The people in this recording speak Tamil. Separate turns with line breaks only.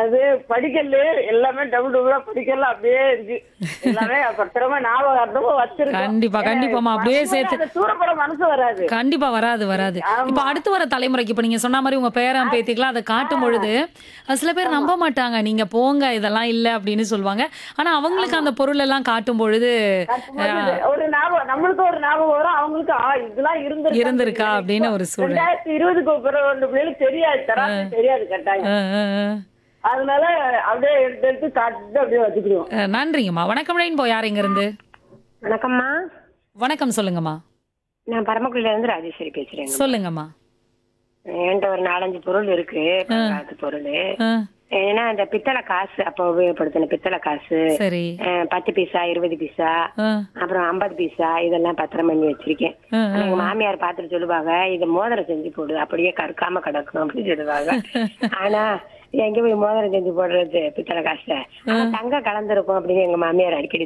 அது படிக்கல எல்லாமே டபுள் டபுளா படிக்கல அப்படியே இருக்கு எல்லாமே பத்திரமா ஞாபகம் வச்சிருக்கோம்
கண்டிப்பா, கண்டிப்பாம்மா. அப்படியே சேர்த்து-
அந்த தூரப்பட மனசு வராது
கண்டிப்பா வராது வராது இப்ப அடுத்து வர தலைமுறைக்கு இப்ப நீங்க சொன்ன மாதிரி உங்க பேரன் பேத்திக்கெல்லாம் அதை காட்டும் பொழுது அஹ் சில பேர் நம்ப மாட்டாங்க நீங்க போங்க இதெல்லாம் இல்ல அப்படின்னு சொல்லுவாங்க ஆனா அவங்களுக்கு அந்த பொருள் எல்லாம் காட்டும் பொழுது
கட்டும்போது ஒரு ஞாபகம் நம்மளுக்கு ஒரு ஞாபகம் வரும் அவங்களுக்கு ஆ இதெல்லாம் இருந்திருக்கா
இருந்திருக்கா அப்படின்னு ஒரு சூழல்
ரெண்டாயிரத்தி இருபதுக்கு பிறகு ரெண்டு பிள்ளைகளுக்கு தெரியாது தராசு தெரியாது கட்டாயம்
அஹ் அஹ் அஹ்.
அதனால அப்படியே எடுத்து எடுத்து காட்டு அப்படியே வச்சுக்கிடுவோம்
அஹ் நன்றிங்கம்மா வணக்கம் ரெயின்போ யார் இங்க இருந்து
வணக்கம்மா
வணக்கம் சொல்லுங்கம்மா
நான் பரமக்குடியில இருந்து ராஜேஸ்வரி பேசுறேங்க
சொல்லுங்கம்மா
என்கிட்ட ஒரு நாலஞ்சு பொருள் இருக்கு பங்காத்து பொருள்
அஹ்
ஏன்னா இந்த பித்தளை காசு அப்ப உபயோகப்படுத்தின பித்தளை காசு
சரி
அஹ், பத்து பைசா இருபது பைசா
அஹ்
அப்புறம் ஐம்பது பைசா இதெல்லாம் பத்திரம் பண்ணி வச்சிருக்கேன்
அஹ்
ஆனா எங்க மாமியார் பார்த்துட்டு சொல்லுவாங்க இதை மோதிரம் செஞ்சு போடு அப்படியே கற்காம கிடக்கும் அப்படின்னு சொல்லுவாங்க ஆனா எங்க போய் மோதிரம் செஞ்சு போடுறது பித்தளை காசை ஆனா தங்கம் கலந்துருக்கும் அப்படின்னு எங்க மாமியார் அடிக்கடி